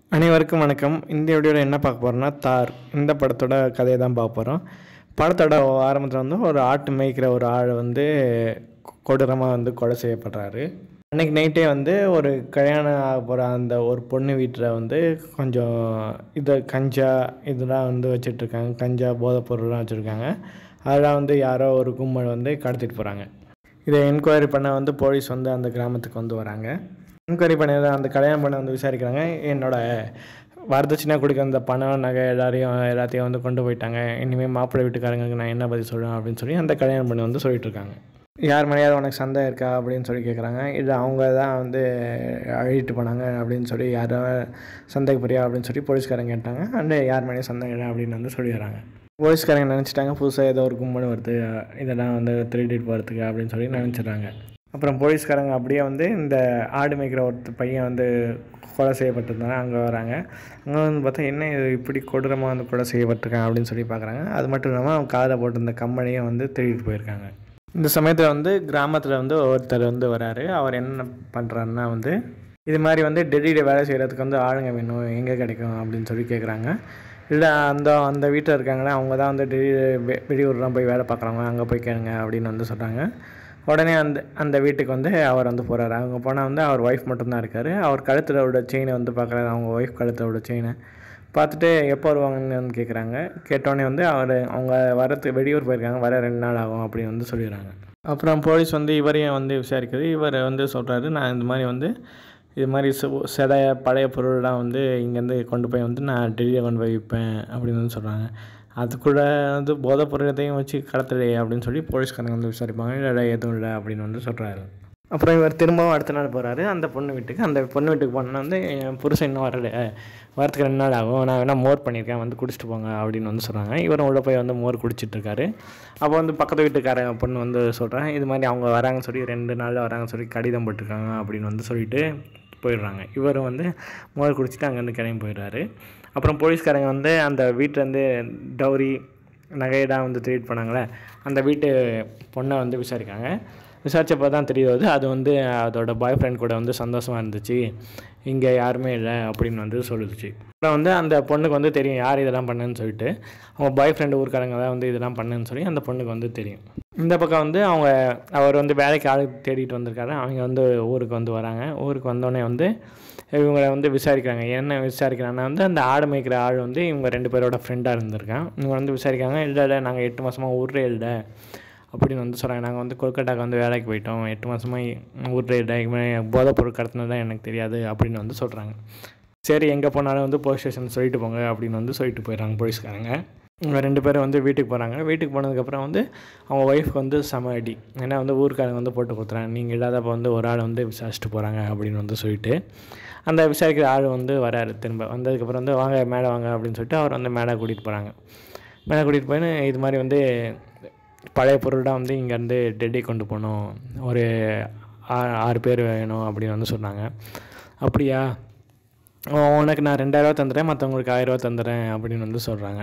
அனைவருக்கும் வணக்கம் இந்த வீடியோவில் என்ன பார்க்க போகிறோம்னா தார் இந்த படத்தோட கதையை தான் பார்க்க போகிறோம் படத்தோட ஆரம்பத்தில் வந்து ஒரு ஆட்டு மேய்க்கிற ஒரு ஆள் வந்து கொடூரமாக வந்து கொலை செய்யப்படுறாரு அன்னைக்கு நைட்டே வந்து ஒரு கல்யாணம் ஆக போகிற அந்த ஒரு பொண்ணு வீட்டில் வந்து கொஞ்சம் இதை கஞ்சா இதெல்லாம் வந்து வச்சிட்ருக்காங்க கஞ்சா போதைப் பொருள்லாம் வச்சுருக்காங்க அதெல்லாம் வந்து யாரோ ஒரு கும்பல் வந்து கடத்திட்டு போகிறாங்க இதை என்கொயரி பண்ண வந்து போலீஸ் வந்து அந்த கிராமத்துக்கு வந்து வராங்க என்கொயரி பண்ணி அந்த கல்யாணம் பண்ண வந்து விசாரிக்கிறாங்க என்னோட வரதட்சணை கொடுக்க அந்த பணம் நகை எல்லாரையும் எல்லாத்தையும் வந்து கொண்டு போயிட்டாங்க இனிமேல் மாப்பிள்ளை வீட்டுக்காரங்களுக்கு நான் என்ன பதில் சொல்லுவேன் அப்படின்னு சொல்லி அந்த கல்யாணம் பண்ணி வந்து சொல்லிட்டு இருக்காங்க யார் மணியாவது உனக்கு சந்தேகம் இருக்கா அப்படின்னு சொல்லி கேட்குறாங்க இல்லை அவங்க தான் வந்து அழிட்டு போனாங்க அப்படின்னு சொல்லி யாரோ சந்தேகப்படியா அப்படின்னு சொல்லி போலீஸ்காரங்க கேட்டாங்க அண்ட் யார் மணியும் சந்தேகம் இல்லை அப்படின்னு வந்து சொல்லிடுறாங்க போலீஸ்காரங்க நினச்சிட்டாங்க புதுசாக ஏதோ ஒரு கும்பல் வருது இதெல்லாம் வந்து திருடிட்டு போகிறதுக்கு அப்படின்னு சொல்லி நினச்சிடுறாங்க அப்புறம் போலீஸ்காரங்க அப்படியே வந்து இந்த ஆடு மேய்க்கிற ஒருத்த பையன் வந்து கொலை செய்யப்பட்டிருந்தாங்க அங்கே வராங்க அங்கே வந்து பார்த்தா என்ன இது இப்படி கொடூரமாக வந்து கொலை செய்யப்பட்டிருக்காங்க அப்படின்னு சொல்லி பார்க்குறாங்க அது மட்டும் இல்லாமல் அவன் காதில் போட்டிருந்த கம்பெனியை வந்து திருடிட்டு போயிருக்காங்க இந்த சமயத்தில் வந்து கிராமத்தில் வந்து ஒருத்தர் வந்து வராரு அவர் என்ன பண்ணுறாருன்னா வந்து இது மாதிரி வந்து டெல்லியில் வேலை செய்கிறதுக்கு வந்து ஆளுங்க வேணும் எங்கே கிடைக்கும் அப்படின்னு சொல்லி கேட்குறாங்க இல்லை அந்த அந்த வீட்டில் இருக்காங்களே அவங்க தான் வந்து டெல்லியில் வெ வெளியூர்லாம் போய் வேலை பார்க்குறவங்க அங்கே போய் கேளுங்க அப்படின்னு வந்து சொல்கிறாங்க உடனே அந்த அந்த வீட்டுக்கு வந்து அவர் வந்து போகிறாரு அவங்க போனால் வந்து அவர் ஒய்ஃப் மட்டும்தான் இருக்கார் அவர் கழுத்தில் உள்ள செயினை வந்து பார்க்குறாரு அவங்க ஒய்ஃப் கழுத்தில் உள்ள செயினை பார்த்துட்டு எப்போ வருவாங்கன்னு வந்து கேட்குறாங்க கேட்டோடனே வந்து அவர் அவங்க வரத்து வெளியூர் போயிருக்காங்க வர ரெண்டு நாள் ஆகும் அப்படின்னு வந்து சொல்லிடுறாங்க அப்புறம் போலீஸ் வந்து இவரையும் வந்து விசாரிக்குது இவர் வந்து சொல்கிறாரு நான் இந்த மாதிரி வந்து இது மாதிரி சு- சிலைய பழைய பொருள்லாம் வந்து இங்கேருந்து கொண்டு போய் வந்து நான் டெல்லியில் கொண்டு போய் விற்பேன் அப்படின்னு வந்து சொல்கிறாங்க அதுக்குள்ளே வந்து போதைப் பொருளத்தையும் வச்சு கடத்தலையே அப்படின்னு சொல்லி போலீஸ்காரங்க வந்து விசாரிப்பாங்க இல்லை இல்லை எதுவும் இல்லை அப்படின்னு வந்து சொல்கிறாரு அப்புறம் இவர் திரும்பவும் அடுத்த நாள் போகிறாரு அந்த பொண்ணு வீட்டுக்கு அந்த பொண்ணு வீட்டுக்கு போனால் வந்து என் புருஷன் இன்னும் வரல வரத்துக்கு ரெண்டு நாள் ஆகும் நான் வேணால் மோர் பண்ணியிருக்கேன் வந்து குடிச்சிட்டு போங்க அப்படின்னு வந்து சொல்கிறாங்க இவரும் உள்ள போய் வந்து மோர் குடிச்சிட்டு இருக்காரு அப்போ வந்து பக்கத்து வீட்டுக்கார பொண்ணு வந்து சொல்கிறேன் இது மாதிரி அவங்க வராங்கன்னு சொல்லி ரெண்டு நாளில் வராங்கன்னு சொல்லி கடிதம் போட்டிருக்காங்க அப்படின்னு வந்து சொல்லிட்டு போயிடுறாங்க இவரும் வந்து மோர் குடிச்சிட்டு அங்கேருந்து கிளம்பி போயிடுறாரு அப்புறம் போலீஸ்காரங்க வந்து அந்த வீட்டிலேருந்து டௌரி நகையெல்லாம் வந்து ட்ரீட் பண்ணாங்களே அந்த வீட்டு பொண்ணை வந்து விசாரிக்காங்க விசாரிச்சப்போ தான் தெரியுது அது வந்து அதோட பாய் ஃப்ரெண்ட் கூட வந்து சந்தோஷமாக இருந்துச்சு இங்கே யாருமே இல்லை அப்படின்னு வந்து சொல்லுச்சு அப்புறம் வந்து அந்த பொண்ணுக்கு வந்து தெரியும் யார் இதெல்லாம் பண்ணுன்னு சொல்லிட்டு அவங்க பாய் ஃப்ரெண்டு ஊருக்காரங்க தான் வந்து இதெல்லாம் பண்ணுன்னு சொல்லி அந்த பொண்ணுக்கு வந்து தெரியும் இந்த பக்கம் வந்து அவங்க அவர் வந்து வேலைக்கு ஆள் தேடிட்டு வந்திருக்காரு அவங்க வந்து ஊருக்கு வந்து வராங்க ஊருக்கு வந்தோடனே வந்து இவங்களை வந்து விசாரிக்கிறாங்க என்ன விசாரிக்கிறாங்கன்னா வந்து அந்த ஆடு மேய்க்கிற ஆள் வந்து இவங்க ரெண்டு பேரோட ஃப்ரெண்டாக இருந்திருக்கான் இவங்க வந்து விசாரிக்காங்க இல்லை இல்லை நாங்கள் எட்டு மாதமாக ஊர்லே இல்லை அப்படின்னு வந்து சொல்கிறாங்க நாங்கள் வந்து கொல்கட்டாக்கு வந்து வேலைக்கு போயிட்டோம் எட்டு மாதமாக ஊர்லே இல்லை இவன் போதைப் பொருள் கடத்தினது தான் எனக்கு தெரியாது அப்படின்னு வந்து சொல்கிறாங்க சரி எங்கே போனாலும் வந்து போலீஸ் ஸ்டேஷன் சொல்லிட்டு போங்க அப்படின்னு வந்து சொல்லிட்டு போயிடுறாங்க போலீஸ்காரங்க இவங்க ரெண்டு பேரும் வந்து வீட்டுக்கு போகிறாங்க வீட்டுக்கு போனதுக்கப்புறம் வந்து அவங்க ஒய்ஃப்க்கு வந்து செம அடி ஏன்னா வந்து ஊருக்காரங்க வந்து போட்டு கொடுத்துறாங்க நீங்கள் இல்லாதப்போ வந்து ஒரு ஆள் வந்து விசாரிச்சுட்டு போகிறாங்க அப்படின்னு வந்து சொல்லிட்டு அந்த விசாரிக்கிற ஆள் வந்து வராரு திரும்ப வந்ததுக்கப்புறம் வந்து வாங்க மேலே வாங்க அப்படின்னு சொல்லிட்டு அவர் வந்து மேலே கூட்டிகிட்டு போகிறாங்க மேலே கூட்டிகிட்டு போயின்னு இது மாதிரி வந்து பழைய பொருள்லாம் வந்து இங்கேருந்து டெல்லி கொண்டு போகணும் ஒரு ஆ- ஆறு பேர் வேணும் அப்படின்னு வந்து சொன்னாங்க அப்படியா உனக்கு நான் ரெண்டாயிரரூவா தந்துடுறேன் மற்றவங்களுக்கு ஆயிரரூவா தந்துடுறேன் அப்படின்னு வந்து சொல்கிறாங்க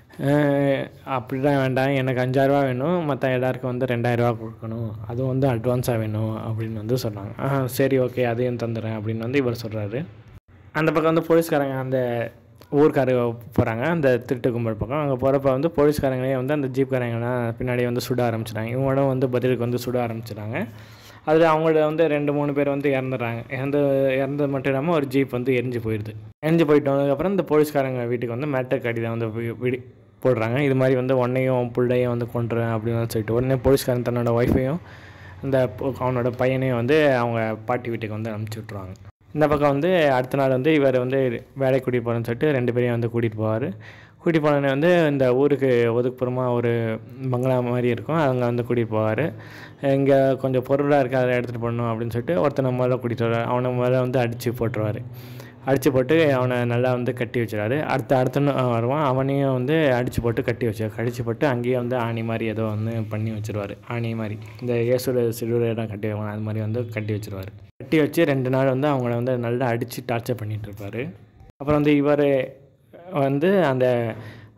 அப்படிலாம் வேண்டாம் எனக்கு அஞ்சாயிரரூவா வேணும் மற்ற எல்லாருக்கும் வந்து ரெண்டாயிரரூவா கொடுக்கணும் அதுவும் வந்து அட்வான்ஸாக வேணும் அப்படின்னு வந்து சொன்னாங்க ஆ சரி ஓகே அதையும் தந்துடுறேன் அப்படின்னு வந்து இவர் சொல்கிறாரு அந்த பக்கம் வந்து போலீஸ்காரங்க அந்த ஊர்க்கார போகிறாங்க அந்த திருட்டு கும்பல் பக்கம் அங்கே போகிறப்ப வந்து போலீஸ்காரங்களே வந்து அந்த ஜீப்காரங்களாம் பின்னாடி வந்து சுட ஆரம்பிச்சிட்டாங்க இவங்களும் வந்து பதிலுக்கு வந்து சுட ஆரம்பிச்சிட்டாங்க அதில் அவங்கள வந்து ரெண்டு மூணு பேர் வந்து இறந்துடுறாங்க இறந்து இறந்தது மட்டும் இல்லாமல் ஒரு ஜீப் வந்து எரிஞ்சு போயிடுது எரிஞ்சு போயிட்டதுக்கப்புறம் இந்த போலீஸ்காரங்க வீட்டுக்கு வந்து மேட்டர் கடிதம் வந்து வி- விடி போடுறாங்க இது மாதிரி வந்து உன்னையும் பிள்ளையும் வந்து கொண்டுறேன் அப்படின்னு வந்து சொல்லிட்டு உடனே போலீஸ்காரன் தன்னோட ஒய்ஃபையும் இந்த பொ- அவனோட பையனையும் வந்து அவங்க பாட்டி வீட்டுக்கு வந்து அனுப்பிச்சி விட்ருவாங்க இந்த பக்கம் வந்து அடுத்த நாள் வந்து இவர் வந்து வேலைக்கு கூட்டிகிட்டு போகிறேன்னு சொல்லிட்டு ரெண்டு பேரையும் வந்து கூட்டிகிட்டு போவார் கூட்டிகிட்டு போனோடனே வந்து இந்த ஊருக்கு ஒதுக்குப்புறமா ஒரு பங்களா மாதிரி இருக்கும் அங்கே வந்து கூட்டிகிட்டு போவார் இங்கே கொஞ்சம் பொருளாக இருக்குது அதை எடுத்துகிட்டு போடணும் அப்படின்னு சொல்லிட்டு ஒருத்தனை முதல்ல கூட்டிகிட்டு வருவார் அவனை முதல்ல வந்து அடித்து போட்டுருவார் அடித்து போட்டு அவனை நல்லா வந்து கட்டி வச்சிருவாரு அடுத்த அடுத்த நாள் வருவான் அவனையும் வந்து அடித்து போட்டு கட்டி வச்சு கடிச்சு போட்டு அங்கேயே வந்து ஆணி மாதிரி ஏதோ வந்து பண்ணி வச்சிருவாரு ஆணி மாதிரி இந்த இயேசுல சிலுவையெல்லாம் கட்டி வைப்பாங்க அது மாதிரி வந்து கட்டி வச்சிருவாரு கட்டி வச்சு ரெண்டு நாள் வந்து அவங்கள வந்து நல்லா அடித்து டார்ச்சர் பண்ணிட்டு இருப்பாரு அப்புறம் வந்து இவர் வந்து அந்த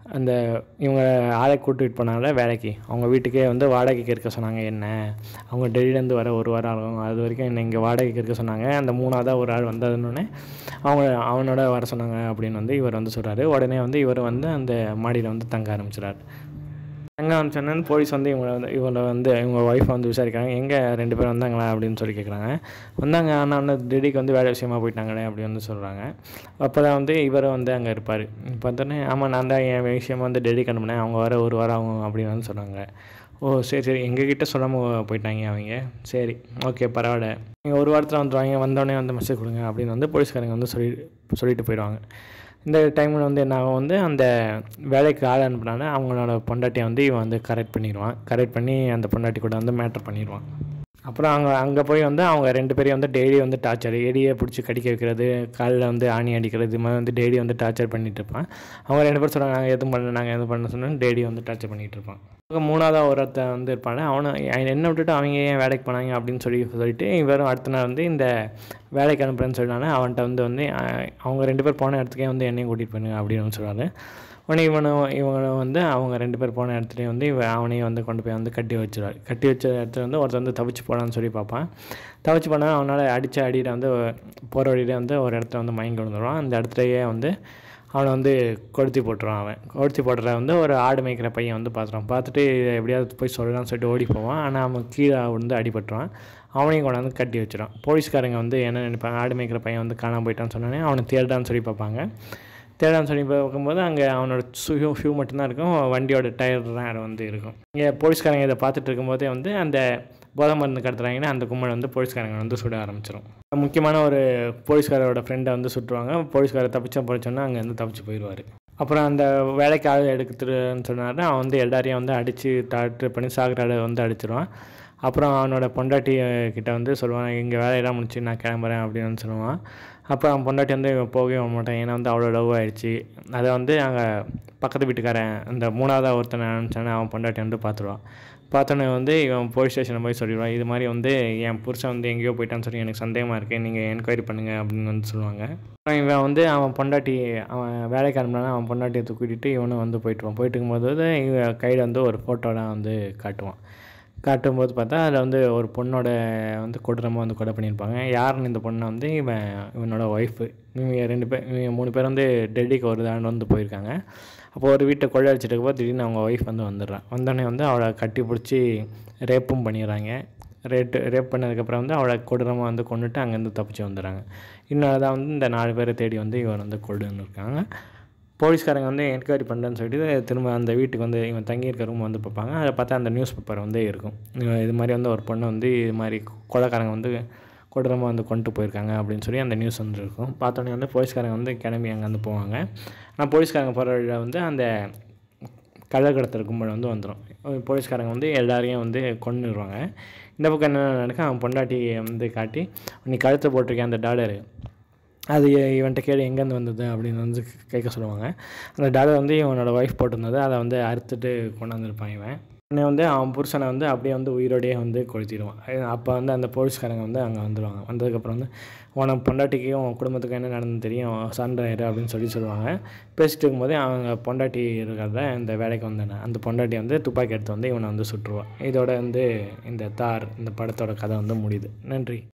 அந்த இவங்க ஆளை கூட்டிகிட்டு போனால வேலைக்கு அவங்க வீட்டுக்கே வந்து வாடகைக்கு இருக்க சொன்னாங்க என்ன அவங்க டெல்லியிலேருந்து வர ஒரு வாரம் ஆகும் அது வரைக்கும் என்னை இங்கே வாடகைக்கு இருக்க சொன்னாங்க அந்த மூணாவதாக ஒரு ஆள் வந்ததுன்னொடனே அவங்க அவனோட வர சொன்னாங்க அப்படின்னு வந்து இவர் வந்து சொல்கிறாரு உடனே வந்து இவர் வந்து அந்த மாடியில் வந்து தங்க ஆரம்பிச்சிடாரு தங்க ஆரம்பிச்சோன்னு போலீஸ் வந்து இவங்க வந்து இவங்களை வந்து இவங்க ஒய்ஃபை வந்து விசாரிக்கிறாங்க எங்கே ரெண்டு பேரும் வந்தாங்களா அப்படின்னு சொல்லி கேட்குறாங்க வந்தாங்க ஆனால் வந்து டெல்லிக்கு வந்து வேலை விஷயமா போயிட்டாங்களே அப்படி வந்து சொல்கிறாங்க அப்போ தான் வந்து இவரும் வந்து அங்கே இருப்பார் பார்த்தோன்னே ஆமாம் நான் தான் என் விஷயமா வந்து டெல்லிக்கு அனுப்புனேன் அவங்க வர ஒரு வாரம் ஆகும் அப்படின்னு வந்து சொன்னாங்க ஓ சரி சரி எங்ககிட்ட சொல்லாமல் போயிட்டாங்க அவங்க சரி ஓகே பரவாயில்ல நீங்கள் ஒரு வாரத்தில் வந்துடுவாங்க வந்தோடனே வந்து மெசேஜ் கொடுங்க அப்படின்னு வந்து போலீஸ்காரங்க வந்து சொல்லி சொல்லிட்டு போயிடுவாங்க இந்த டைமில் வந்து என்ன ஆகும் வந்து அந்த வேலைக்கு ஆள் அனுப்புனால அவங்களோட பொண்டாட்டியை வந்து இவன் வந்து கரெக்ட் பண்ணிடுவான் கரெக்ட் பண்ணி அந்த பொண்டாட்டி கூட வந்து மேட்ரு பண்ணிடுவான் அப்புறம் அங்கே அங்கே போய் வந்து அவங்க ரெண்டு பேரையும் வந்து டெய்லி வந்து டார்ச்சர் எடியை பிடிச்சி கடிக்க வைக்கிறது காலில் வந்து ஆணி அடிக்கிறது இது மாதிரி வந்து டெய்லி வந்து டார்ச்சர் பண்ணிகிட்டு இருப்பான் அவங்க ரெண்டு பேரும் சொல்கிறாங்க நாங்கள் எதுவும் பண்ணல நாங்கள் எதுவும் பண்ண சொன்னோம் டெய்லி வந்து டார்ச்சர் பண்ணிகிட்டு இருப்பான் அப்புறம் மூணாவதாக ஒருத்தன் வந்து இருப்பான் அவனை என்ன விட்டுட்டு அவங்க ஏன் வேலைக்கு போனாங்க அப்படின்னு சொல்லி சொல்லிட்டு இவரும் அடுத்த நாள் வந்து இந்த வேலைக்கு அனுப்புறேன்னு சொன்னாங்க அவன்கிட்ட வந்து வந்து அஹ், அவங்க ரெண்டு பேர் போன இடத்துக்கே வந்து என்னையும் கூட்டிகிட்டு போயிருங்க அப்படின்னு சொல்கிறாரு உடனே இவனும் இவனை வந்து அவங்க ரெண்டு பேர் போன இடத்துலையும் வந்து இவன் அவனையும் வந்து கொண்டு போய் வந்து கட்டி வச்சிருவார் கட்டி வச்ச இடத்துல வந்து ஒருத்தர் வந்து தவிச்சு போடான்னு சொல்லி பார்ப்பான் தவிச்சு போனால் அவனால் அடித்த அடியில் வந்து போகிற வழியில வந்து ஒரு இடத்துல வந்து மயங்கி விழுந்துருவான் அந்த இடத்துலையே வந்து அவனை வந்து கொளுத்தி போட்டுருவான் அவன் கொளுத்தி போடுற வந்து ஒரு ஆடு மேய்க்கிற பையன் வந்து பார்த்துருவான் பார்த்துட்டு இதை எப்படியாவது போய் சொல்லலாம்னு சொல்லிட்டு ஓடி போவான் ஆனால் அவன் கீழே வந்து அடிபட்டுருவான் அவனையும் கொண்டாந்து கட்டி வச்சிடும் போலீஸ்காரங்க வந்து என்ன நினைப்பாங்க ஆடு மேய்க்கிற பையன் வந்து காணாமல் போயிட்டான்னு சொன்னோன்னே அவனை தேடான்னு சொல்லி பார்ப்பாங்க தேடான்னு சொல்லி பார்க்கும்போது அங்கே அவனோட ஷூ ஷூ மட்டும்தான் இருக்கும் வண்டியோட டயர் தான் வந்து இருக்கும் இங்கே போலீஸ்காரங்க இதை பார்த்துட்டு இருக்கும்போதே வந்து அந்த போதை மருந்து கடத்துறாங்கன்னா அந்த கும்பல் வந்து போலீஸ்காரங்க வந்து சுட ஆரம்பிச்சிடும் முக்கியமான ஒரு போலீஸ்காரோட ஃப்ரெண்டை வந்து சுட்டுருவாங்க போலீஸ்காரர் தப்பிச்சா போயிடுச்சோன்னா அங்கே வந்து தப்பிச்சு போயிடுவார் அப்புறம் அந்த வேலைக்கு ஆள் எடுத்துட்டுன்னு சொன்னாருன்னா அவன் வந்து எல்லாரையும் வந்து அடித்து டாக்டர் பண்ணி சாகராட வந்து அடிச்சிருவான் அப்புறம் அவனோட பொண்டாட்டி அஹ், கிட்ட வந்து சொல்லுவான் இங்கே வேலையெல்லாம் முடிச்சு நான் கிளம்புறேன் அப்படின்னு வந்து சொல்லுவான் அப்போ அவன் பொண்டாட்டி வந்து இவன் போகவே விட மாட்டான் ஏன்னா வந்து அவ்வளோ லவ் ஆயிடுச்சு அதை வந்து அங்கே பக்கத்து வீட்டுக்காரன் அந்த மூணாவதாக ஒருத்தனை அனுப்பிச்சானே அவன் பொண்டாட்டி வந்து பார்த்துருவான் பார்த்தோன்னே வந்து இவன் போலீஸ் ஸ்டேஷனில் போய் சொல்லிடுவான் இது மாதிரி வந்து என் புருஷன் வந்து எங்கேயோ போயிட்டான்னு சொல்லி எனக்கு சந்தேகமாக இருக்குது நீங்கள் என்கொயரி பண்ணுங்க அப்படின்னு வந்து சொல்லுவாங்க அப்புறம் இவன் வந்து அவன் பொண்டாட்டி அவன் வேலைக்கு அனுப்பினானா அவன் பொண்டாட்டியை தூக்கிட்டு இவனும் வந்து போயிட்டுருவான் போயிட்டு இருக்கும்போது இவன் கையில் வந்து ஒரு ஃபோட்டோலாம் வந்து காட்டுவான் காட்டும்போது பார்த்தா அதில் வந்து ஒரு பொண்ணோட வந்து கொடூரமாக வந்து கொலை பண்ணியிருப்பாங்க யாருன்னு இந்த பொண்ணை வந்து இவன் இவனோட ஒய்ஃபு இவங்க ரெண்டு பேர் இவங்க மூணு பேர் வந்து டெல்லிக்கு ஒரு தாண்டு வந்து போயிருக்காங்க அப்போ ஒரு வீட்டை கொள்ளை அடிச்சிட்டு இருக்கும்போது திடீர்னு அவங்க ஒய்ஃப் வந்து வந்துடுறான் வந்தோடனே வந்து அவளை கட்டி பிடிச்சி ரேப்பும் பண்ணிடுறாங்க ரேட்டு ரேப் பண்ணதுக்கப்புறம் வந்து அவளை கொடூரமாக வந்து கொண்டுட்டு அங்கேருந்து தப்பிச்சு வந்துடுறாங்க இன்னொரு தான் வந்து இந்த நாலு பேரை தேடி வந்து இவன் வந்து கொண்டுன்னு இருக்காங்க போலீஸ்காரங்க வந்து என்கொயரி பண்ணுறேன்னு சொல்லிட்டு திரும்ப அந்த வீட்டுக்கு வந்து இவன் தங்கியிருக்க ரூம் வந்து பார்ப்பாங்க அதை பார்த்தா அந்த நியூஸ் பேப்பர் வந்து இருக்கும் இவன் இது மாதிரி வந்து ஒரு பொண்ணை வந்து இது மாதிரி கொலைக்காரங்க வந்து கொடூரமாக வந்து கொண்டு போயிருக்காங்க அப்படின்னு சொல்லி அந்த நியூஸ் வந்து இருக்கும் பார்த்தோன்னே வந்து போலீஸ்காரங்க வந்து கிளம்பி அங்கேருந்து போவாங்க ஆனால் போலீஸ்காரங்க போகிற வழியில் வந்து அந்த கள்ளக்கடத்தல் கும்பல் வந்து வந்துடும் போலீஸ்காரங்க வந்து எல்லாரையும் வந்து கொன்னுடுவாங்க இந்த பக்கம் என்ன நடக்கும் அவன் பொண்டாட்டியை வந்து காட்டி நீ கழுத்தை போட்டிருக்கேன் அந்த டாலரு அது இவன்கிட்ட கேடு எங்கேருந்து வந்தது அப்படின்னு வந்து கேட்க சொல்லுவாங்க அந்த டாலர் வந்து இவனோட ஒய்ஃப் போட்டிருந்தது அதை வந்து அறுத்துட்டு கொண்டாந்துருப்பான் இவன் உடனே வந்து அவன் புருஷனை வந்து அப்படியே வந்து உயிரோடையே வந்து கொளுத்திடுவான் அப்போ வந்து அந்த போலீஸ்காரங்க வந்து அங்கே வந்துடுவாங்க வந்ததுக்கப்புறம் வந்து உனக்கு பொண்டாட்டிக்கும் உன் குடும்பத்துக்கும் என்ன நடந்து தெரியும் சண்டாயிரு அப்படின்னு சொல்லி சொல்லுவாங்க பேசிட்டு இருக்கும்போதே அவங்க பொண்டாட்டி இருக்கிறத இந்த வேலைக்கு வந்தானே அந்த பொண்டாட்டி வந்து துப்பாக்கி எடுத்து வந்து இவனை வந்து சுட்டுருவான் இதோட வந்து இந்த தார் இந்த படத்தோட கதை வந்து முடியுது நன்றி